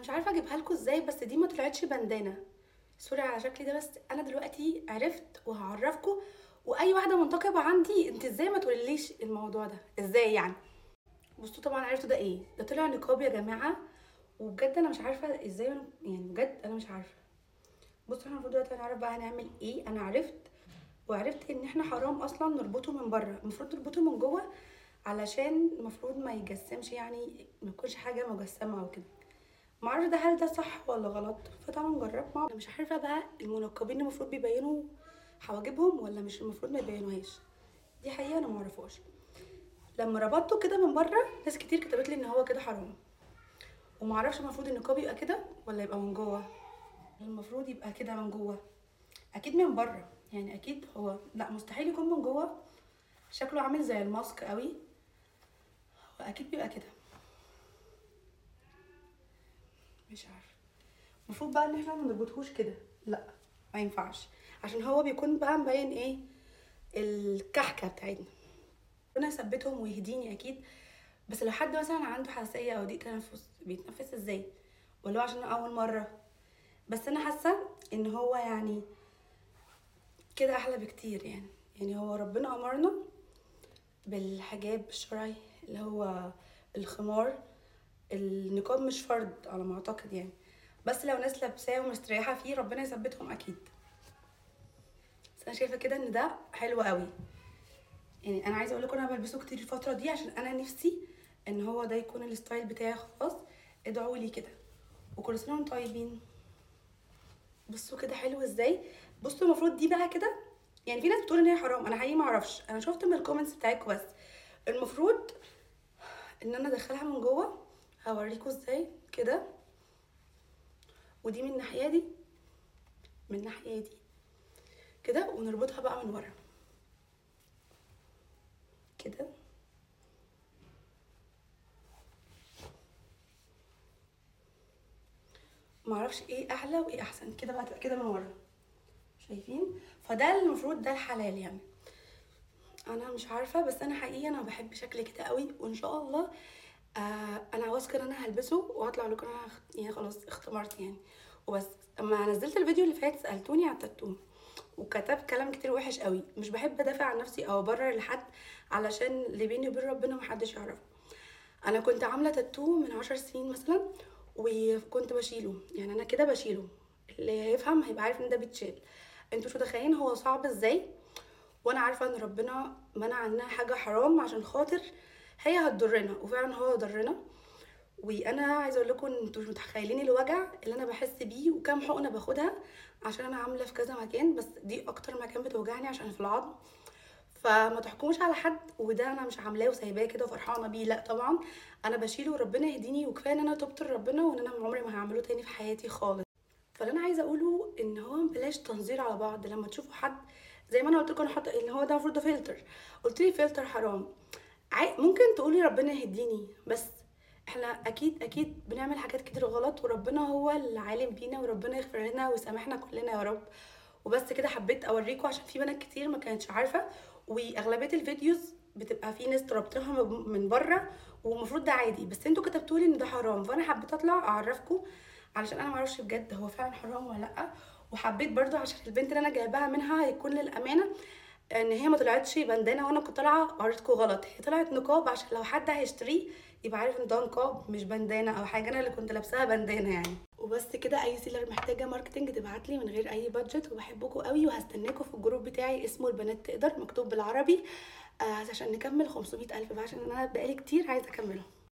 مش عارفه اجيبها لكم ازاي بس دي ما طلعتش بندانه سوري على شكلي ده بس انا دلوقتي عرفت وهعرفكم واي واحده منتقبه عندي انت ازاي ما تقوليليش الموضوع ده ازاي يعني بصوا طبعا عرفتوا ده ايه ده طلع نقاب يا جماعه وبجد انا مش عارفه ازاي أنا- يعني بجد انا مش عارفه بصوا احنا المفروض دلوقتي هنعرف بقى هنعمل ايه انا عرفت وعرفت ان احنا حرام اصلا نربطه من بره المفروض نربطه من جوه علشان المفروض ما يجسمش يعني ما يكونش حاجه مجسمه او كده معرفش ده هل ده صح ولا غلط فتعالوا نجرب مع انا مش عارفه بقى المنقبين المفروض بيبينوا حواجبهم ولا مش المفروض ما يبينوهاش دي حقيقه انا معرفهاش لما ربطته كده من بره ناس كتير كتبت لي ان هو كده حرام ومعرفش المفروض النقاب يبقى كده ولا يبقى من جوه المفروض يبقى كده من جوه اكيد من بره يعني اكيد هو لا مستحيل يكون من جوه شكله عامل زي الماسك قوي هو اكيد بيبقى كده مش عارفه المفروض بقى ان احنا ما نربطهوش كده لا ما ينفعش عشان هو بيكون بقى مبين ايه الكحكه بتاعتنا ربنا يثبتهم ويهديني اكيد بس لو حد مثلا عنده حساسيه او ضيق تنفس بيتنفس ازاي ولا هو عشان اول مره بس انا حاسه ان هو يعني كده احلى بكتير يعني يعني هو ربنا امرنا بالحجاب الشرعي اللي هو الخمار النقاب مش فرض على ما اعتقد يعني بس لو ناس لابساه ومستريحه فيه ربنا يثبتهم اكيد بس انا شايفه كده ان ده حلو قوي يعني انا عايزه اقول لكم انا بلبسه كتير الفتره دي عشان انا نفسي ان هو ده يكون الستايل بتاعي خلاص ادعوا لي كده وكل سنه وانتم طيبين بصوا كده حلو ازاي بصوا المفروض دي بقى كده يعني في ناس بتقول ان هي حرام انا حقيقي ما اعرفش انا شفت من الكومنتس بتاعتكم بس المفروض ان انا ادخلها من جوه هوريكم ازاي كده ودي من الناحيه دي من الناحيه دي كده ونربطها بقى من ورا كده معرفش ايه احلى وايه احسن كده بقى تبقى كده من ورا شايفين فده المفروض ده الحلال يعني انا مش عارفه بس انا حقيقي انا بحب شكل كده قوي وان شاء الله آه انا واثقه ان انا هلبسه وهطلع لكم انا اخ- يعني خلاص اختمرت يعني وبس اما نزلت الفيديو اللي فات سالتوني على التاتو وكتب كلام كتير وحش قوي مش بحب ادافع عن نفسي او ابرر لحد علشان اللي بيني وبين ربنا محدش يعرفه انا كنت عامله تاتو من عشر سنين مثلا وكنت بشيله يعني انا كده بشيله اللي هيفهم هيبقى عارف ان ده بيتشال انتوا مش متخيلين هو صعب ازاي وانا عارفه ان ربنا منع عنها حاجه حرام عشان خاطر هي هتضرنا وفعلا هو ضرنا وانا عايزه اقول لكم ان انتوا مش متخيلين الوجع اللي انا بحس بيه وكام حقنه باخدها عشان انا عامله في كذا مكان بس دي اكتر مكان بتوجعني عشان في العظم فما تحكموش على حد وده انا مش عاملاه وسايباه كده وفرحانه بيه لا طبعا انا بشيله وربنا يهديني وكفايه ان انا تبت لربنا وان انا عمري ما هعمله تاني في حياتي خالص فاللي انا عايزه اقوله ان هو بلاش تنظير على بعض لما تشوفوا حد زي ما انا قلت لكم انا حاطه ان هو ده المفروض ده فلتر قلت لي فلتر حرام عاي... ممكن تقولي ربنا يهديني بس احنا اكيد اكيد بنعمل حاجات كتير غلط وربنا هو العالم بينا وربنا يغفر لنا ويسامحنا كلنا يا رب وبس كده حبيت اوريكم عشان في بنات كتير ما كانتش عارفه واغلبيه الفيديوز بتبقى في ناس ربطها من بره ومفروض ده عادي بس انتوا كتبتوا لي ان ده حرام فانا حبيت اطلع اعرفكم علشان انا معرفش بجد هو فعلا حرام ولا لا وحبيت برضو عشان البنت اللي انا جايباها منها هيكون للامانه ان هي ما طلعتش بندانه وانا كنت طالعه وريتكم غلط هي طلعت نقاب عشان لو حد هيشتريه يبقى عارف ان ده نقاب مش بندانه او حاجه انا اللي كنت لابساها بندانه يعني وبس كده اي سيلر محتاجه ماركتنج تبعت لي من غير اي بادجت وبحبكم قوي وهستناكم في الجروب بتاعي اسمه البنات تقدر مكتوب بالعربي آه عشان نكمل 500 الف بقى عشان انا بقالي كتير عايزه اكمله